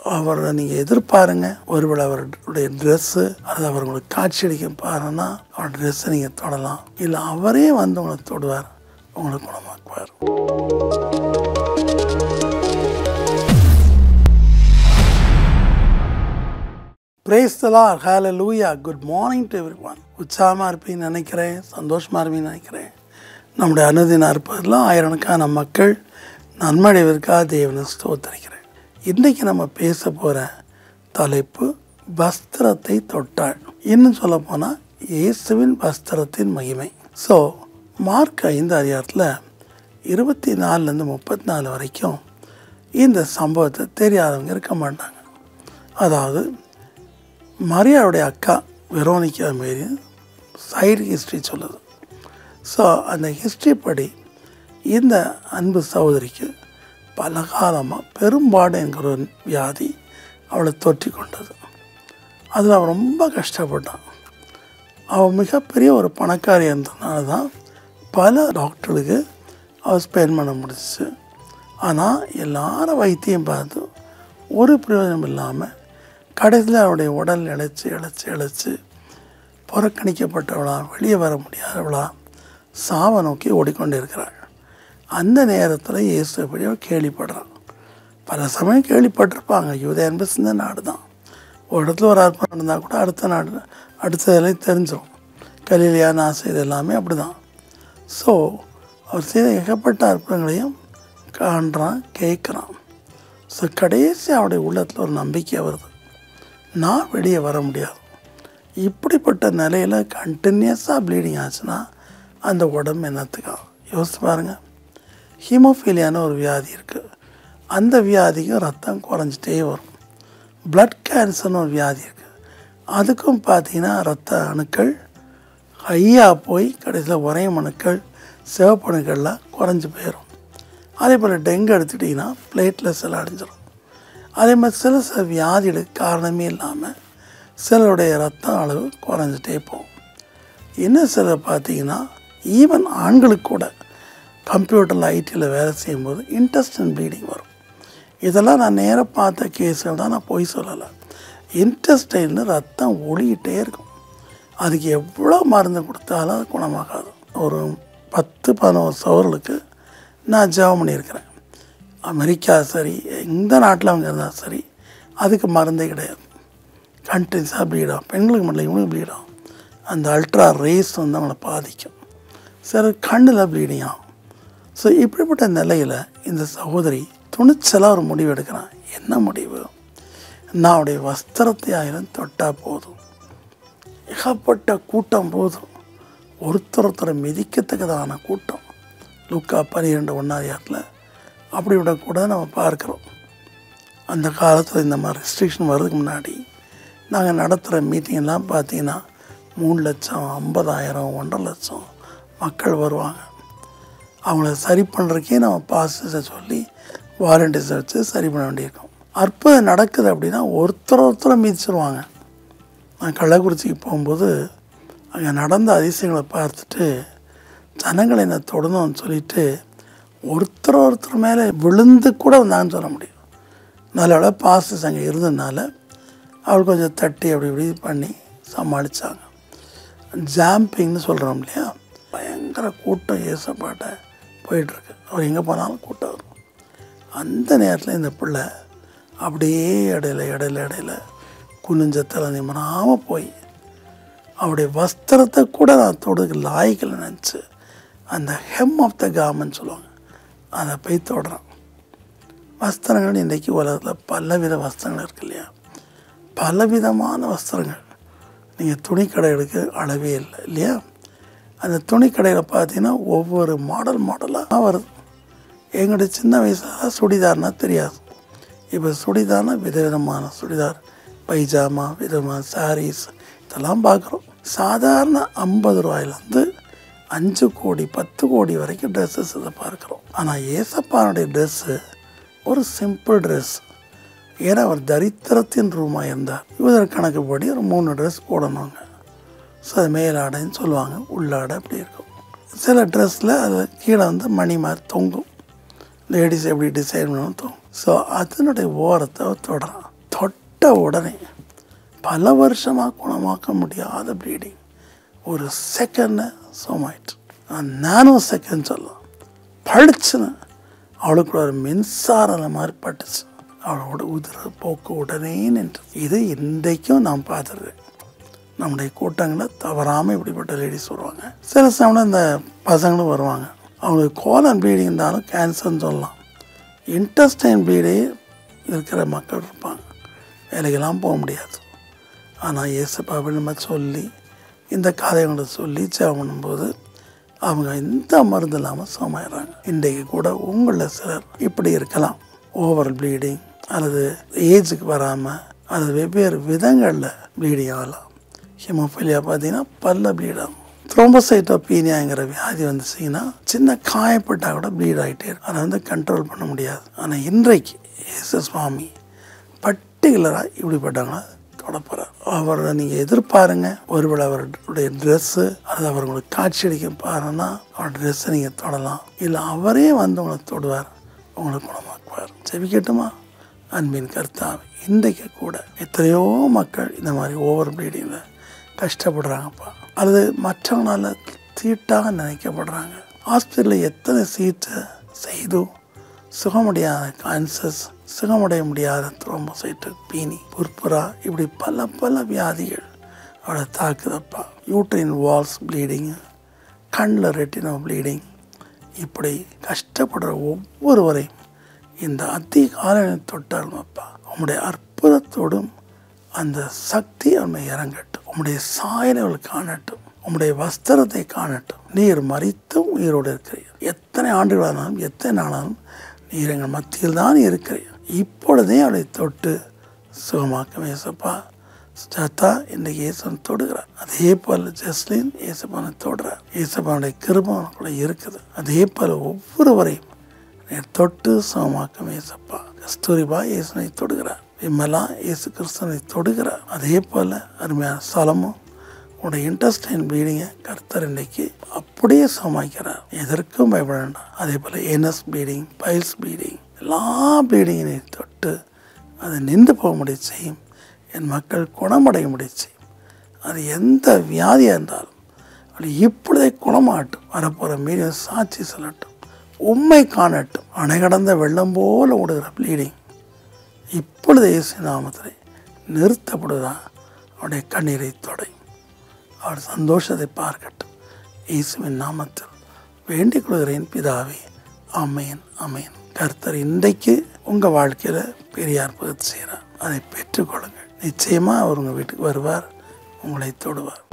அவரை நீங்கள் எதிர்பாருங்க ஒருவேளை அவருடைய ட்ரெஸ்ஸு அது அவர் உங்களுக்கு காட்சி அளிக்க பாருன்னா அவர் ட்ரெஸ்ஸை நீங்கள் தொடலாம் இல்லை அவரே வந்து உங்களை தொடுவார் உங்களை குணமாக்குவார் praise the Lord hallelujah good morning to everyone உற்சாகமாக இருப்பீங்கன்னு நினைக்கிறேன் சந்தோஷமாக இருப்பீங்கன்னு நினைக்கிறேன் நம்முடைய அனுதின அற்புதத்தில் ஆயிரக்கணக்கான மக்கள் நன்மடைவதற்காக தேவனை ஸ்தோத்தரிக்கிறேன் இன்றைக்கி நம்ம பேச போகிற தலைப்பு வஸ்திரத்தை தொட்டாள் இன்னும் சொல்ல போனால் இயேசுவின் வஸ்திரத்தின் மகிமை ஸோ மார்க் ஐந்து அதிகாரத்தில் இருபத்தி நாலுலேருந்து முப்பத்தி நாலு வரைக்கும் இந்த சம்பவத்தை தெரியாதவங்க இருக்க மாட்டாங்க அதாவது மரியாவுடைய அக்கா வெரோனிக்கா மாரி சைடு ஹிஸ்ட்ரி சொல்லுது ஸோ அந்த ஹிஸ்ட்ரி படி இந்த அன்பு சகோதரிக்கு பல காலமாக பெரும்பாடு என்கிற ஒரு வியாதி அவளை தொற்றி கொண்டது அதில் அவள் ரொம்ப கஷ்டப்பட்டான் அவள் மிகப்பெரிய ஒரு பணக்காரி இருந்ததுனால தான் பல டாக்டருக்கு அவள் ஸ்பெண்ட் பண்ண முடிஞ்சிச்சு ஆனால் எல்லாரும் வைத்தியம் பார்த்து ஒரு பிரயோஜனம் இல்லாமல் கடைசியில் அவருடைய உடல் இழைச்சி இழைச்சி இழைச்சி புறக்கணிக்கப்பட்டவளா வெளியே வர முடியாதவளா சாவை நோக்கி ஓடிக்கொண்டே இருக்கிறாள் அந்த நேரத்தில் இயேசு எப்படி அவள் கேள்விப்படுறான் பல சமயம் கேள்விப்பட்டிருப்பாங்க யூத என்பது சிந்த நாடு தான் ஒரு இடத்துல ஒரு அற்புதம் நடந்தால் கூட அடுத்த நாடு அடுத்ததில் தெரிஞ்சிடும் கலிலியா நான் செய்த எல்லாமே அப்படி தான் ஸோ அவர் செய்த ஏகப்பட்ட அற்புதங்களையும் காண்றான் கேட்குறான் ஸோ கடைசி அவருடைய உள்ளத்தில் ஒரு நம்பிக்கை வருது நான் வெளியே வர முடியாது இப்படிப்பட்ட நிலையில் கண்டினியூஸாக ப்ளீடிங் ஆச்சுன்னா அந்த உடம்பு என்னத்துக்கா யோசிச்சு பாருங்கள் ஹீமோஃபீலியான ஒரு வியாதி இருக்குது அந்த வியாதிக்கும் ரத்தம் குறைஞ்சிட்டே வரும் பிளட் கேன்சர்னு ஒரு வியாதி இருக்குது அதுக்கும் பார்த்தீங்கன்னா ரத்த அணுக்கள் ஹையாக போய் கடைசியில் உரையும் அணுக்கள் சிவப்பு அணுக்கள்லாம் குறைஞ்சி போயிடும் அதே போல் டெங்கு எடுத்துட்டிங்கன்னா பிளேட்லெஸ் எல்லாம் அடைஞ்சிரும் அதே மாதிரி சில சில வியாதிகளுக்கு காரணமே இல்லாமல் சிலருடைய ரத்த அளவு குறைஞ்சிட்டே போகும் இன்னும் சிலர் பார்த்தீங்கன்னா ஈவன் ஆண்களுக்கு கூட கம்ப்யூட்டரில் ஐடியில் வேலை செய்யும்போது இன்டெஸ்டன் ப்ளீடிங் வரும் இதெல்லாம் நான் நேராக பார்த்த கேஸில் தான் நான் பொய் சொல்லலை இன்டெஸ்டைன்னு ரத்தம் ஒளிகிட்டே இருக்கும் அதுக்கு எவ்வளோ மருந்து கொடுத்தாலும் அது குணமாகாது ஒரு பத்து பதினோரு சவர்களுக்கு நான் ஜெபம் பண்ணியிருக்கிறேன் அமெரிக்கா சரி எந்த நாட்டில் அவங்க இருந்தால் சரி அதுக்கு மருந்தே கிடையாது கண்டினியூஸாக ப்ளீடாகும் பெண்களுக்கு மட்டும் இவங்களுக்கு ப்ளீடாகும் அந்த அல்ட்ரா ரேஸ் வந்து அவங்கள பாதிக்கும் சில கண்ணில் ப்ளீடிங் ஆகும் ஸோ இப்படிப்பட்ட நிலையில் இந்த சகோதரி துணிச்சலாக ஒரு முடிவு எடுக்கிறான் என்ன முடிவு நான் அவருடைய வஸ்திரத்தை ஆயிரம் தொட்டால் போதும் ஏகப்பட்ட கூட்டம் போதும் ஒருத்தர் ஒருத்தரை மிதிக்கத்தக்கதான கூட்டம் லுக்கா பன்னிரெண்டு ஒன்றாதியாரத்தில் அப்படி விடக்கூடாது நம்ம பார்க்குறோம் அந்த காலத்தில் இந்த மாதிரி ரெஸ்ட்ரிக்ஷன் வர்றதுக்கு முன்னாடி நாங்கள் நடத்துகிற மீட்டிங்லாம் பார்த்தீங்கன்னா மூணு லட்சம் ஐம்பதாயிரம் ஒன்றரை லட்சம் மக்கள் வருவாங்க அவங்கள சரி பண்ணுறக்கே நம்ம பாஸ்டர்ஸை சொல்லி வாலண்டியர்ஸை வச்சு சரி பண்ண வேண்டியிருக்கும் அற்புதம் நடக்குது அப்படின்னா ஒருத்தர் ஒருத்தரை மிதிச்சிருவாங்க நான் கள்ளக்குறிச்சிக்கு போகும்போது அங்கே நடந்த அதிசயங்களை பார்த்துட்டு ஜனங்களை என்ன தொடணும்னு சொல்லிட்டு ஒருத்தர் ஒருத்தர் மேலே விழுந்து கூட வந்தாங்கன்னு சொல்ல முடியும் நல்ல பாஸ்டர்ஸ் அங்கே இருந்ததுனால அவள் கொஞ்சம் தட்டி அப்படி இப்படி பண்ணி சமாளித்தாங்க ஜாம்பிங்னு சொல்கிறோம் இல்லையா பயங்கர கூட்டம் ஏசப்பாட்ட போயிட்டுருக்கு அவர் எங்கே போனாலும் கூட்டம் வரும் அந்த நேரத்தில் இந்த பிள்ளை அப்படியே இடையில இடையில இடையில குனிஞ்ச தலை நிம்மனாமல் போய் அவருடைய வஸ்திரத்தை கூட நான் தொடுக்கு லாய்க்கில் நினச்சி அந்த ஹெம் ஆஃப் த காமன்னு சொல்லுவாங்க அதை போய் தொடுறான் வஸ்திரங்கள் இன்றைக்கி உலகத்தில் பலவித வஸ்திரங்கள் இருக்கு இல்லையா பலவிதமான வஸ்திரங்கள் நீங்கள் துணிக்கடைகளுக்கு அளவே இல்லை இல்லையா அந்த துணிக்கடையில் பார்த்தீங்கன்னா ஒவ்வொரு மாடல் மாடலாக வருது எங்களுடைய சின்ன வயசில் சுடிதார்னா தெரியாது இப்போ சுடிதார்னா விதவிதமான சுடிதார் பைஜாமா விதமான சாரீஸ் இதெல்லாம் பார்க்குறோம் சாதாரண ஐம்பது ரூபாயிலேருந்து அஞ்சு கோடி பத்து கோடி வரைக்கும் ட்ரெஸ்ஸஸ் இதை பார்க்குறோம் ஆனால் ஏசப்பானுடைய ட்ரெஸ்ஸு ஒரு சிம்பிள் ட்ரெஸ் ஏன்னா அவர் தரித்திரத்தின் ரூமாக இருந்தார் யூதர் கணக்குப்படி ஒரு மூணு ட்ரெஸ் போடணுங்க ஸோ அது மேலாடைன்னு சொல்லுவாங்க உள்ளாடை அப்படி இருக்கும் சில ட்ரெஸ்ஸில் அது கீழே வந்து மணி மாதிரி தொங்கும் லேடிஸ் எப்படி டிசைன் பண்ணணும் தொங்கும் ஸோ அதனுடைய ஓரத்தை அவர் தொடறான் தொட்ட உடனே பல வருஷமாக குணமாக்க முடியாத ப்ளீடிங் ஒரு செகண்ட் சோமாயிட்டு நானோ செகண்ட் சொல்லலாம் பழிச்சுன்னு அவளுக்கு ஒரு மின்சாரம் மாதிரி பட்டுச்சு அவளோட உதிர போக்கு உடனே நின்று இது இன்றைக்கும் நான் பார்த்துருக்கேன் நம்முடைய கூட்டங்களில் தவறாமல் இப்படிப்பட்ட லேடிஸ் வருவாங்க சில சமயம் இந்த பசங்களும் வருவாங்க அவங்களுக்கு கோலன் ப்ளீடிங் இருந்தாலும் கேன்சர்னு சொல்லலாம் இன்டெஸ்டைன் ப்ளீடே இருக்கிற மக்கள் இருப்பாங்க வேலைக்கெல்லாம் போக முடியாது ஆனால் இயேசுப்பாவை நம்ம சொல்லி இந்த கதைகளை சொல்லி ஜெபம் பண்ணும்போது அவங்க எந்த மருந்து இல்லாமல் சுகமாயிடுறாங்க இன்றைக்கு கூட உங்களில் சிலர் இப்படி இருக்கலாம் ஓவர் ப்ளீடிங் அல்லது ஏஜுக்கு வராமல் அல்லது வெவ்வேறு விதங்களில் ப்ளீடிங் ஆகலாம் ஹிமோஃபிலியா பார்த்தீங்கன்னா பல்ல ப்ளீட் ஆகும் த்ரோம்பசைட்டோபீனியாங்கிற வியாதி வந்துச்சிங்கன்னா சின்ன காயப்பட்டால் கூட ப்ளீட் ஆகிட்டே இருக்கும் அதை வந்து கண்ட்ரோல் பண்ண முடியாது ஆனால் இன்றைக்கு இயேசு சுவாமி பர்டிகுலராக இப்படிப்பட்டவங்கள தொடப்போகிறார் அவரை நீங்கள் எதிர்பாருங்க ஒருவேளை அவருடைய ட்ரெஸ்ஸு அல்லது அவர் உங்களுக்கு காட்சி அடிக்க பாருன்னா அவர் ட்ரெஸ்ஸை நீங்கள் தொடலாம் இல்லை அவரே வந்து உங்களை தொடுவார் உங்களை குணமாக்குவார் செவிக்கட்டுமா அன்பின் கர்த்தாவே இன்றைக்கு கூட எத்தனையோ மக்கள் இந்த மாதிரி ஓவர் ப்ளீடிங்கில் கஷ்டப்படுறாங்கப்பா அல்லது மற்றவங்களால தீட்டாக நினைக்கப்படுறாங்க ஹாஸ்பிட்டலில் எத்தனை சீட்டை செய்தும் சுகமுடியாத கான்சஸ் சுகமடைய முடியாத த்ரோம்போசைட்டு பீனி புர்புரா இப்படி பல பல வியாதிகள் அவளை தாக்குதப்பா யூட்ரின் வால்ஸ் ப்ளீடிங் கண்ணில் ரெட்டினோ ப்ளீடிங் இப்படி கஷ்டப்படுற ஒவ்வொருவரையும் இந்த அதிகாலை தொட்டாலும் அப்பா உம்முடைய அற்புதத்தோடும் அந்த சக்தி அவனை இறங்கட்டும் உம்முடைய சாயலை அவள் காணட்டும் உம்முடைய வஸ்திரத்தை காணட்டும் நீர் மறித்தும் உயிரோடு இருக்கிறீர் எத்தனை ஆண்டுகளானாலும் எத்தனை நாளாலும் நீர் எங்கள் மத்தியில் தான் இருக்கிறீர் இப்பொழுதே அவளை தொட்டு சுகமாக்க ஏசப்பா சுஜாதா இன்றைக்கு இயேசன் தொடுகிறார் அதே போல் ஜஸ்லின் இயேசப்பானை தொடுறார் இயேசப்பானுடைய கிருபம் கூட இருக்குது அதே போல் ஒவ்வொருவரையும் நீர் தொட்டு சுகமாக்கும் ஏசப்பா கஸ்தூரிபா இயேசுனை தொடுகிறார் விமலா இயேசு கிறிஸ்தனை தொடுகிறார் அதே போல் அருமையான சலமும் உடைய இன்ட்ரெஸ்டைன் ப்ளீடிங்கை கர்த்தர் இன்றைக்கு அப்படியே சமாளிக்கிறார் எதற்கும் பயப்பட வேண்டாம் அதே போல் என்எஸ் ப்ளீடிங் பைல்ஸ் ப்ளீடிங் எல்லா ப்ளீடிங்கினையும் தொட்டு அதை நின்று போக முடிய செய்யும் என் மக்கள் குணமடைய முடிய செய்யும் அது எந்த வியாதியாக இருந்தாலும் அது இப்பொழுதே குணமாட்டும் வரப்போகிற மீடியம் சாட்சி சொல்லட்டும் உண்மை காணட்டும் அணை கடந்த வெள்ளம் போல ஓடுகிற ப்ளீடிங் இப்பொழுது இயேசு நாமத்தில் நிறுத்தப்படுதா அவருடைய கண்ணீரை தொடை அவர் சந்தோஷத்தை பார்க்கட்டும் இயேசுவின் நாமத்தில் வேண்டிக் கொள்கிறேன் பிதாவே அமேன் அமேன் கர்த்தர் இன்றைக்கு உங்கள் வாழ்க்கையில் பெரிய அற்புதத்தை செய்கிறார் அதை பெற்றுக்கொள்ளுங்கள் நிச்சயமாக அவர் உங்கள் வீட்டுக்கு வருவார் உங்களை தொடுவார்